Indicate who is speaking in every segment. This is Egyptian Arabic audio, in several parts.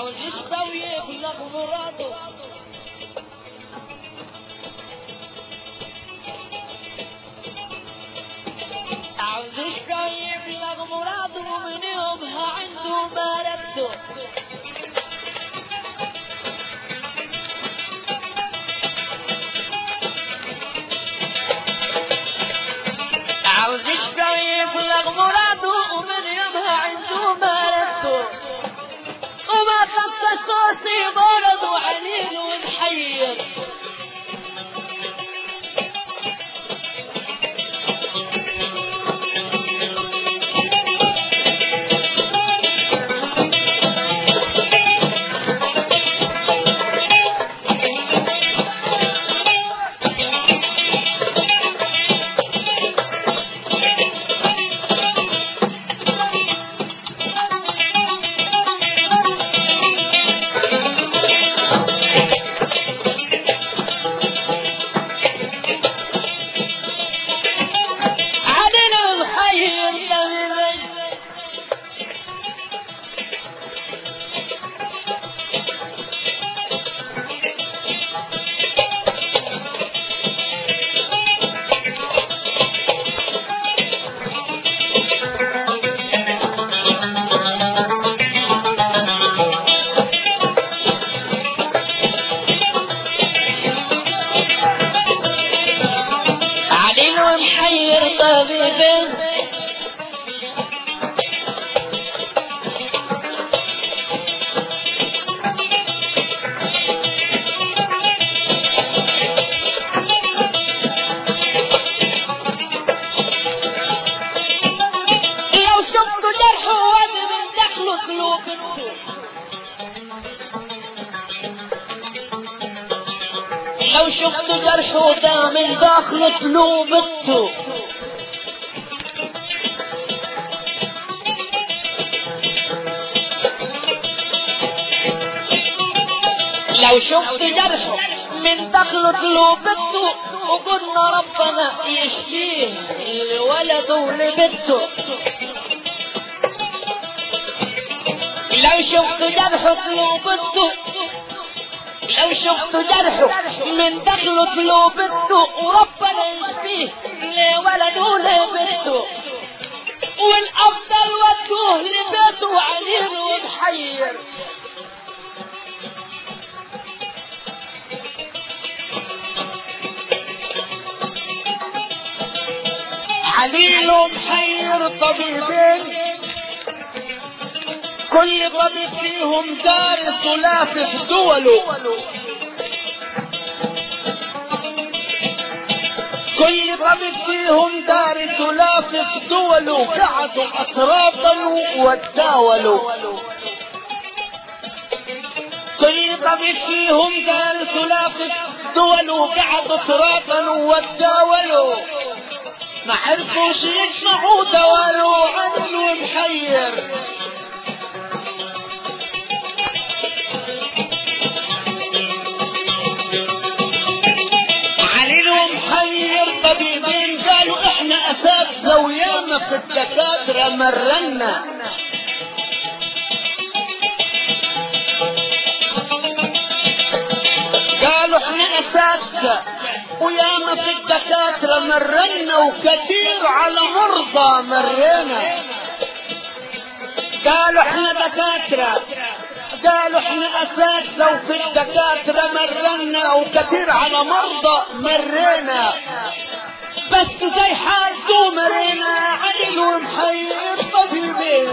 Speaker 1: عاوز يشتوي يبلغ مراده عاوز يشتوي يبلغ مراده ومن يومها عنده ما رده عاوز يشتوي يبلغ مراده ومن يومها عنده ما رده وما خص صوصي برد وعنين ومحير علينا محير دمي علينا محير طبيبين لو شفت جرحه وادي من دخله قلوب انتو لو شفت جرحه ده من داخل قلوب انتو لو شفت جرحه من داخل قلوب انتو وقلنا ربنا يشفيه لولده ولبنته لو شفت جرحه قلوب انتو لو شفت جرحه من دخل قلوبته وربنا يشفيه لولده لبنته والافضل ودوه لبيته عليل ومحير عليل ومحير طبيبين كل طبيب فيهم دارس ولافف دوله كل طبيب فيهم دارس ولافف دوله قعدوا اطرافا وتداولوا كل طبيب فيهم دارس ولافف دوله قعدوا اطرافا وتداولوا ما عرفوش يجمعوا دوالوا عدل ومحير عليهم محير طبيبين قالوا احنا اساتذه وياما في الدكاتره مرنا قالوا احنا اساتذه وياما في الدكاتره مرنا وكثير على مرضى مرينا قالوا احنا دكاتره قالوا احنا اساتذه وفي الدكاتره مرنا وكثير على مرضى مرينا بس زي حالته مرينا عدل ومحير طبيبين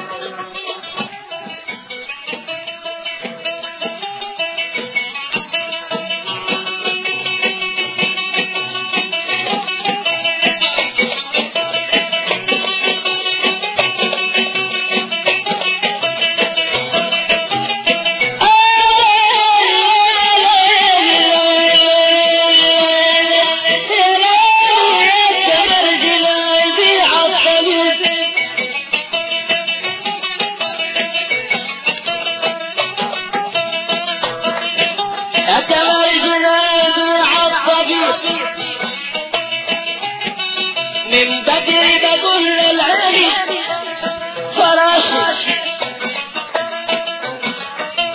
Speaker 1: من بدري بقول للعين فراشي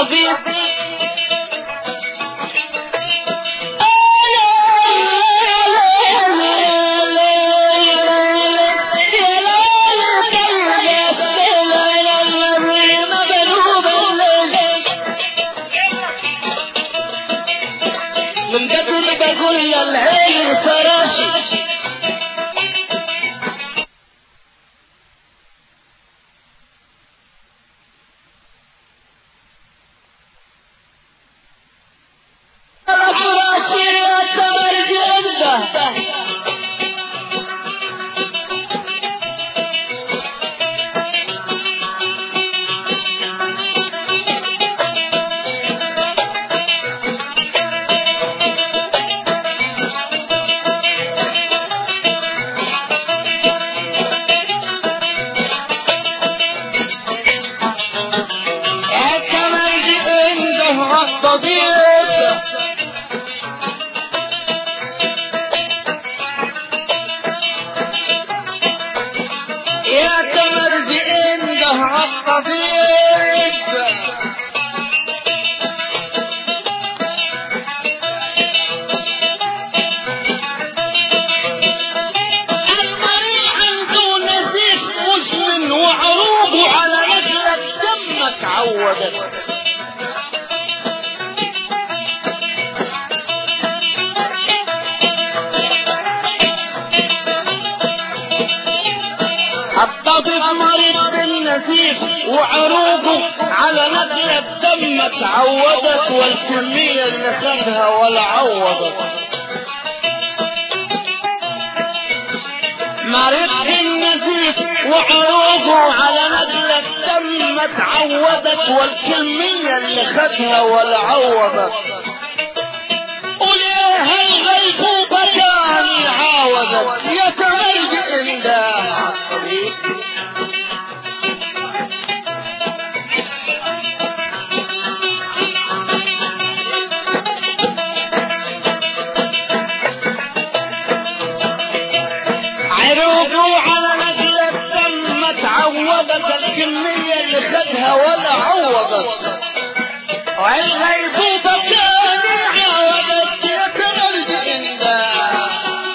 Speaker 1: الطبيب من بدري بقول للعين فراشي فراشي يا عنده يا كمان دي عنده الطبيب يا كمر دي عنده الطبيب المريض عنده نزيف مزمن وعروضه على رجلك دمك عودك الطبيب مريض بالنزيف وعروقه على نقلة دمك عودت والكمية اللي خدها ولا عوضت مريض بالنزيف وعروقه على نقلة دمك عودت والكمية اللي خدها ولا عوضت وليه الغيبوبة تاني عاودت يا تريج إله الطبيب عروقه على نقل الدم ما تعوضت الكمية اللي خدها ولا عوضت والغيبوبة كان عوضت يا كرم الله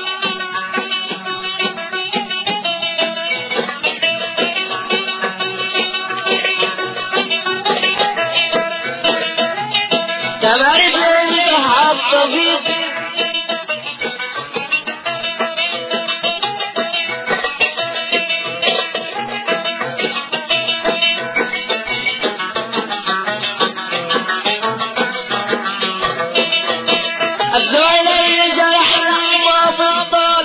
Speaker 1: تبارك الله الطبيب الزعل اللي جرحنا ما بطل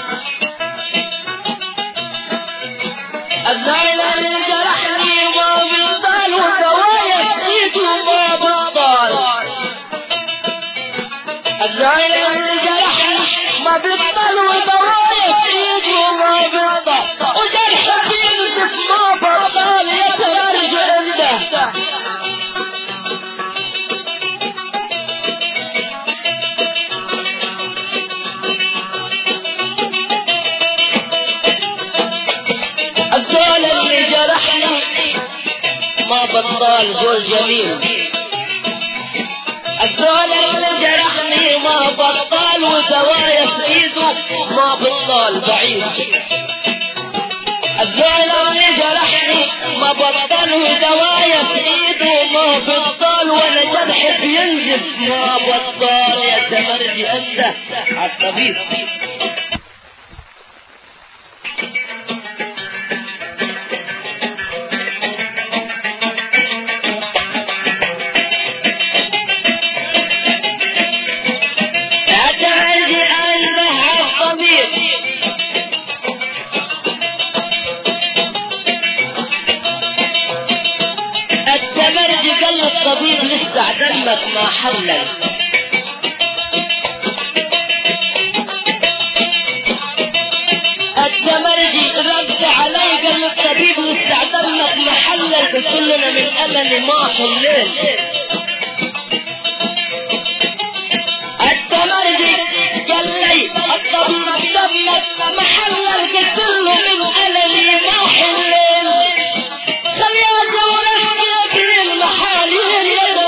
Speaker 1: الزعل اللي جرحني ما بطل ودوايا ايده ما بطل الزعل اللي جرحني ما بطل ودوايا ايده ما بطل وجرح بينزف ما بطل يتفرج عنده الزول اللي جرحني ما بطال زول جميل الزول اللي جرحني ما بطال ودوايا في ايده ما بطال بعيد الزول اللي جرحني ما بطل ودوايا في ايده ما بطال ولا جرح بينزف ما بطال يا تمرجي انت الطبيب أتعدي أنها الطبيب التمرج قال الطبيب لسه دمك ما حلل التمرجي رد علي قال الطبيب لسه دمك ما حلل قلت لنا من ألم ما حلل التمرجي قال لي الطبيب دمك محلل قلت له من ألمي ما حلل خلي أزورك يا ابن المحاليل يا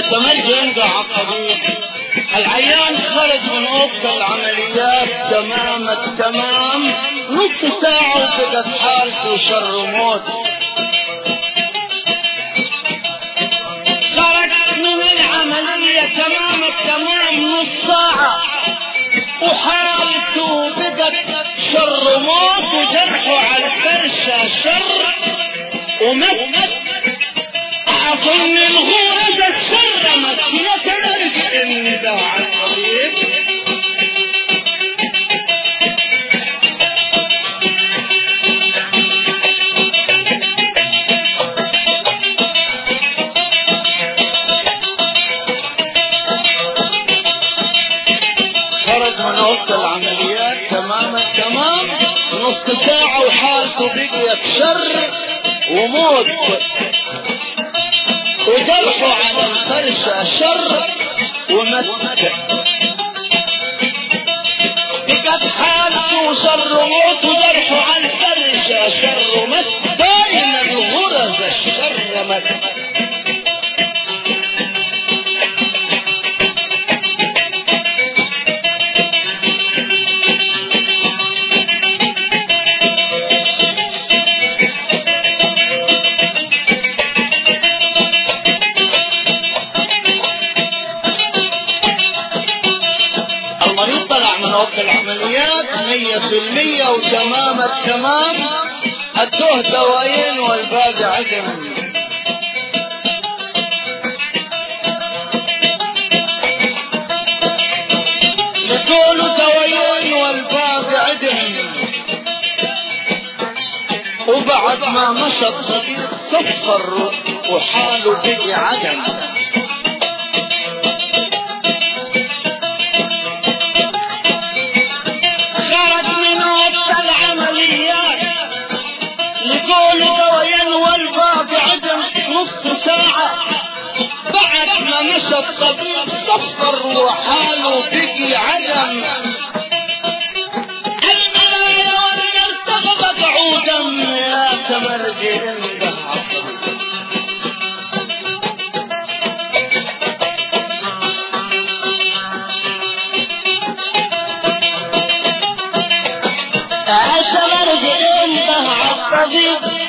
Speaker 1: يا تمجي انت عقبيب العيان خرج من اوضه العمليات تمام التمام نص ساعه وبقت حالته شر موت خرج من العمليه تمام التمام نص ساعه وحالته بقت شر موت وجرحه على الفرشه شر ومت أعطني الغرز الشر مكية الأرض إني داع الطبيب خرج من اوضه العمليات تمام التمام نص ساعة وحالته بقيت شر وموت وجرحه على الفرشة شر ومت بقت حالته شر موت وجرحه على الفرشة شر ومت دائما الغرز الشر مت المريض طلع من اوضه العمليات مية في المية وتمام التمام ادوه دوايين والباقي عدم يقولوا دوايين والباقي عدم وبعد ما مشى الطبيب صفر وحاله بقي عدم خرج من وقت العمليات يقولوا دوايا والباب عدم نص ساعة بعد ما مشى الطبيب صفر وحاله بقي عدم الملايا والمرتبة عودا يا تمرجي انده تمرجي انده عالطبيب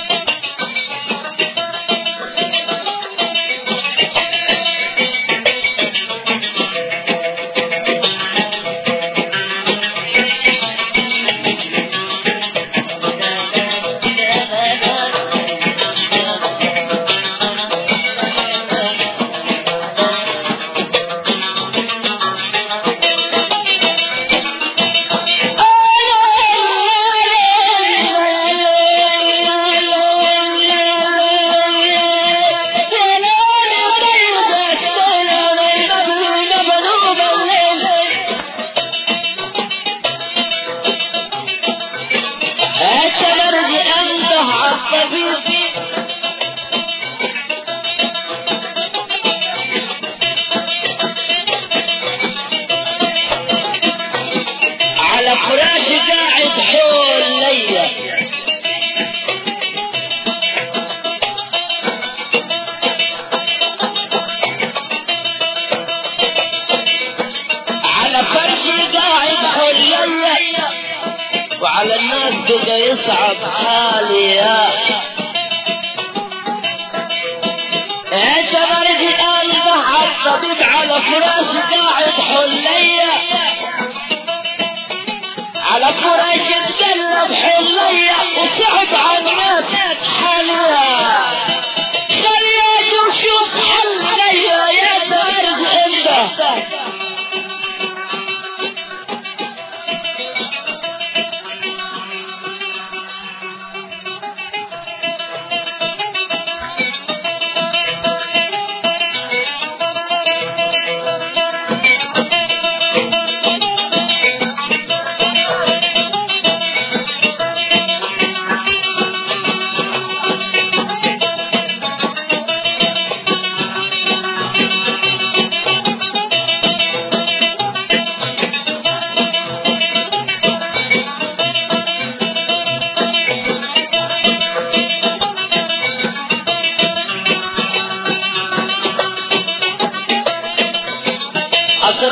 Speaker 1: التمرجي انده عالطبيب على فراشي قاعد حول ليا على فرشي قاعد حول ليا وعلى الناس بقى يصعب حالي يا انت مرجي انده الطبيب على فراش قاعد حلية على فراش تقلب حلية وصعب على الناس حاليا خليها تشوف حلية يا مرجي انده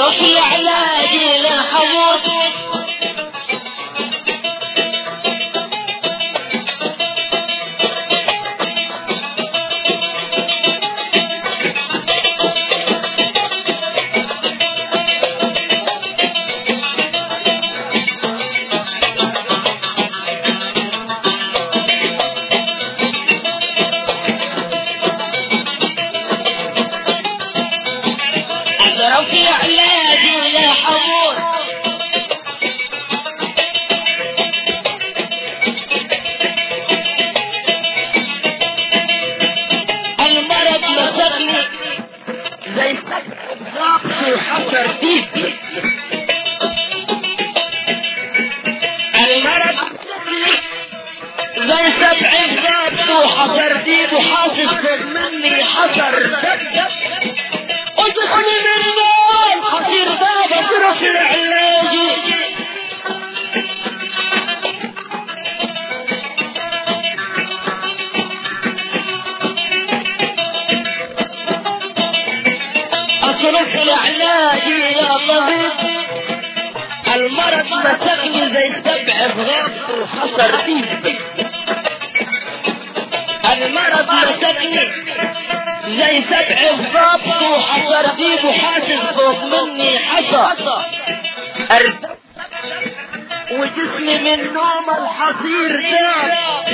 Speaker 1: اصرف العلاج لا حمود اصرف العلاج لا حمود المرض مسكني زي ضغط وحصر ديب المرض مسكني زي سبع ضغط وحصر ديب وحاسس مني حصر دب وجسمي من نار حصير ذاب اصرف العلاج اصرف العلاج يا طبيب المرض مسكني زي سبع غرب وحصر ديب المرض مسكني زي سبع الضبط وحصر ديب وحاسس فوق مني حصى أرد وجسمي من نوم الحصير داب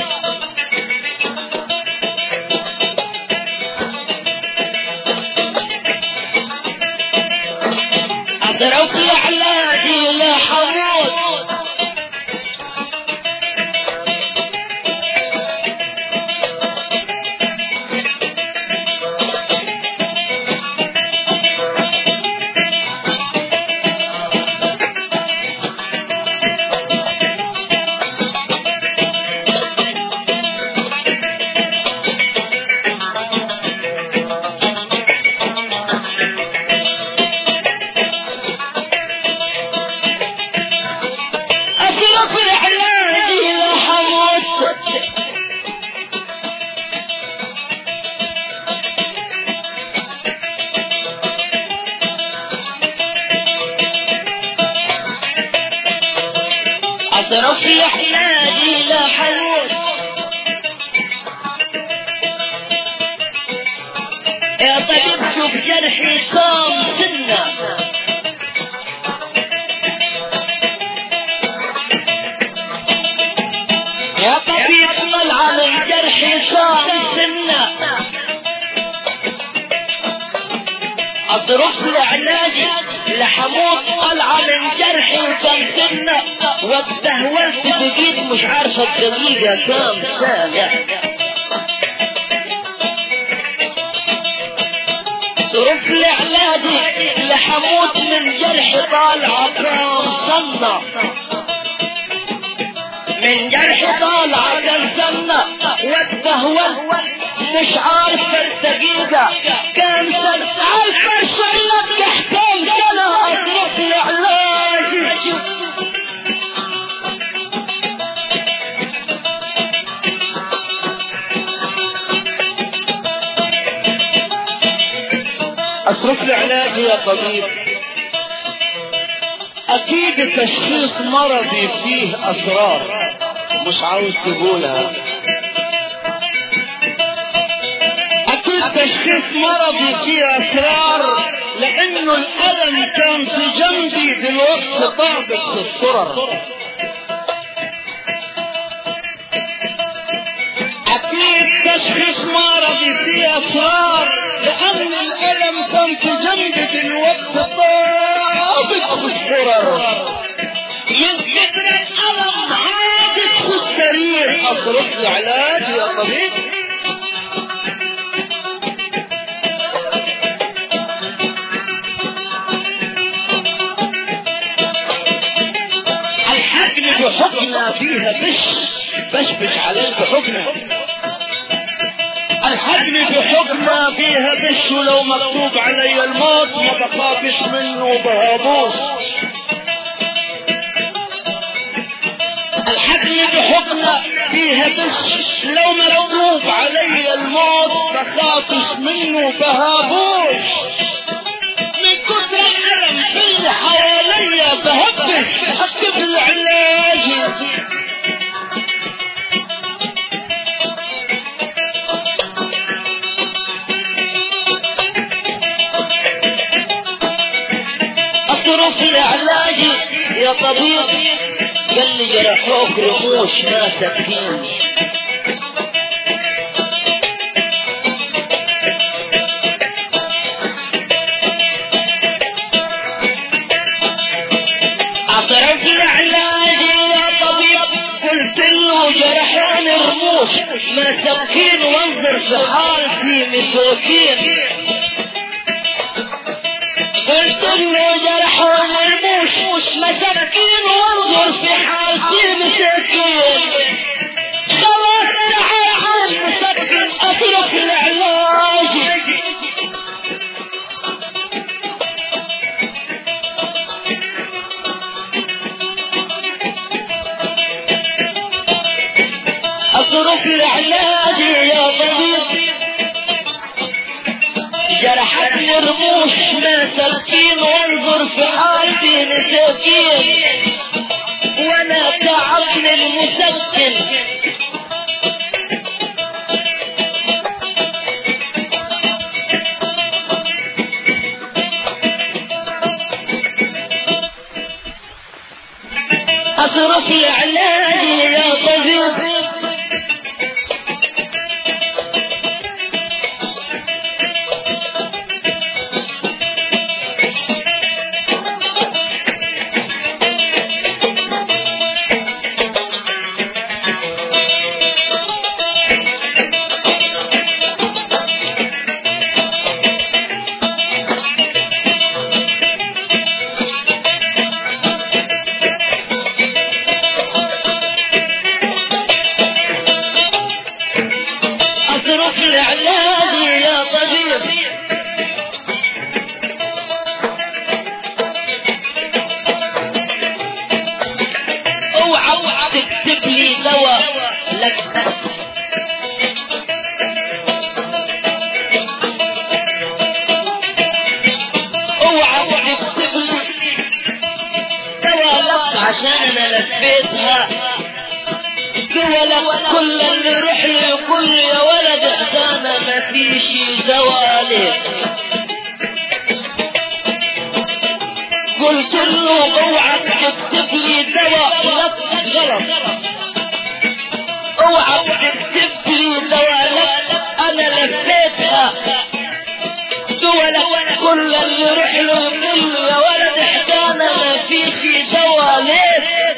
Speaker 1: أضرب لعلاجي لا حمود أصرف العلاجي لا حمود أصرف العلاجي لا حمود يا طبيب شوف جرحي صام سنه يا طبيب طلع من جرحي صار سنة اصرف لعلاجي لحموت طلع من جرحي كم سنة واتدهولت بقيت مش عارفة الدقيقة كم سنة صرف لعلاجي لحموت من جرحي طالعة كم سنة من جرح طالع السنة والتهوى مش عارف الدقيقة كم سنة عارف ارشع لك احكام سنة اصرف العلاج اصرف العلاج يا طبيب اكيد تشخيص مرضي فيه اسرار مش عاوز تقولها اكيد تشخيص مرضي فيه اسرار لانه الالم كان في جنبي دلوقتي طابق في الصرر اكيد تشخيص مرضي فيه اسرار لان الالم كان في جنبي دلوقتي طابق في الصرر من كثر الالم عادت في السرير اصرف لي علاج يا طبيب الحقن بحكمة فيها بش بشبش عليك بحكمة الحقن بحكمة فيها بش ولو مكتوب علي الموت ما بخافش منه بهابوس الحكم بحكمة فيها بس لو مكتوب علي الموت بخافش منه بهابوش من كثر الألم في اللي حواليا بهبش اكتب العلاج اصرف العلاج يا طبيب قال لي جرحوك رموش ما سكين اصرف العلاج يا طبيب قلت له جرحان رموش مساكين وانظر في حالتي مساكين قلت له جرحان رموش مساكين وانظر في حالتي مساكين خلاص تعال مسكن اترك العلاج اصرف العلاج يا طبيب جرحتني رموش مساكين وانظر في حالتي مساكين وانا تعبني المسكن اصرف العلاج يا طبيب اصرف العلاج يا طبيب اوعى تكتب لي دواء لك اوعى تكتب لي دواء لك عشان انا لفيتها ولد كل اللي يروح لي يقول لي يا ولد انا ما فيش زوالي قلت له اوعى تكتب لي دواء لك غلط اوعى تكتب لي دواء لك انا لفيتها دول كل اللي يروح له يقول لي يا ولد احدانا ما فيش دواء ليه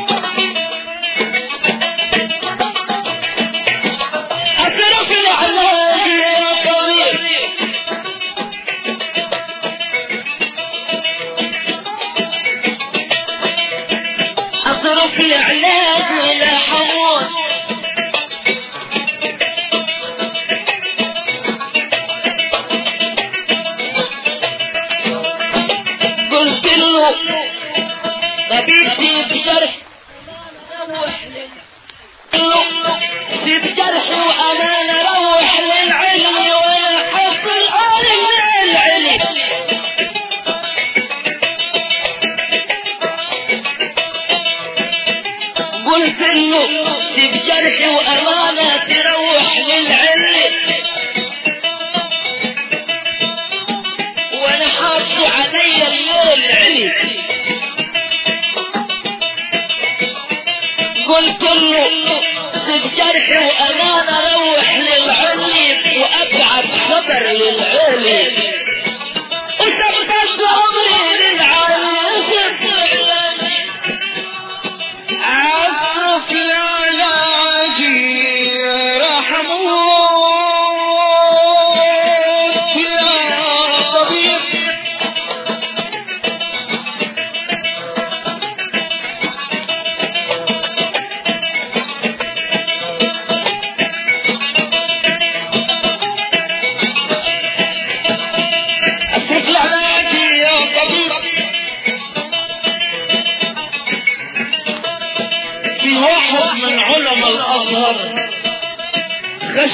Speaker 1: أصرف العلاج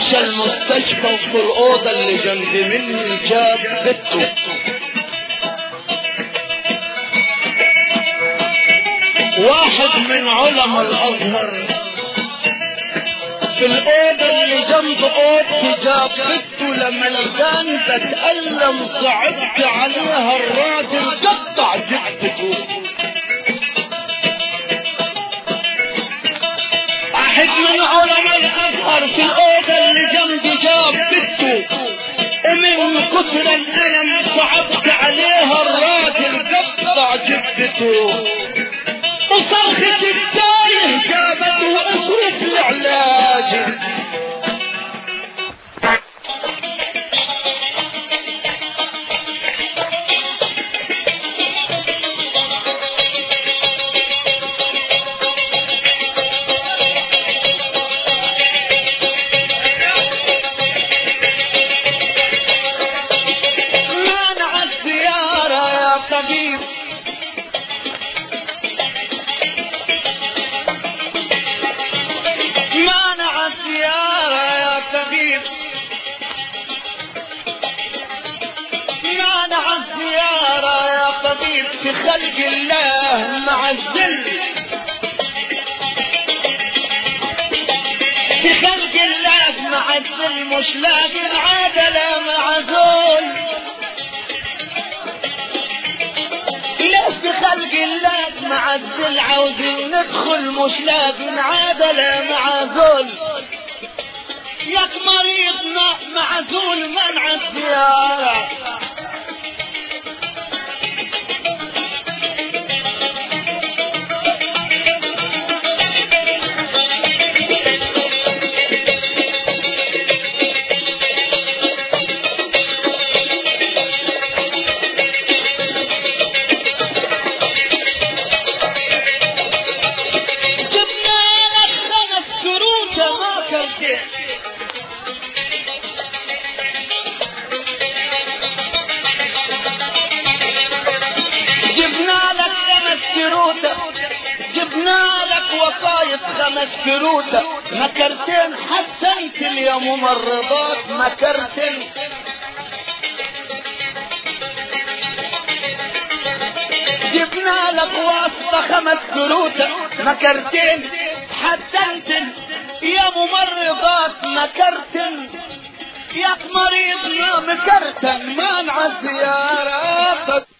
Speaker 1: مشى المستشفى وفي الأوضة اللي جنب مني جاب بنته واحد من علماء الأزهر في الأوضة اللي جنب أوضتي جاب بنته لما الكان تتألم صعبت عليها الراجل قطع جبته واحد من علماء الازهر في الاوضه اللي جنبي جاب بنته ومن كثر الالم صعبت عليها الراجل قطع جبته وصرخة التايه جابته اصرف العلاج مانع الزيارة يا طبيب مانع الزيارة يا طبيب مانع الزيارة يا طبيب في خلق الله مع الذل في خلق الله مع الذل مش لاقي عدلة مع ذول ليش في خلق الله مع الذل عاوزين ندخل مش لاقي عدلة مع ذول ياك مريض مع- معزول منع الزيارة جبنا لك خمس كروته ما كرتين جبنا لك خمس كروته جبنا لك وصاية خمس كروته مكرتين حسنت يا ممرضات مكرتين جبنا لك واسطة خمس كروته مكرتين حسنتن يا ممرضات مكرتن يا مريض ما مكرتن مانع الزيارات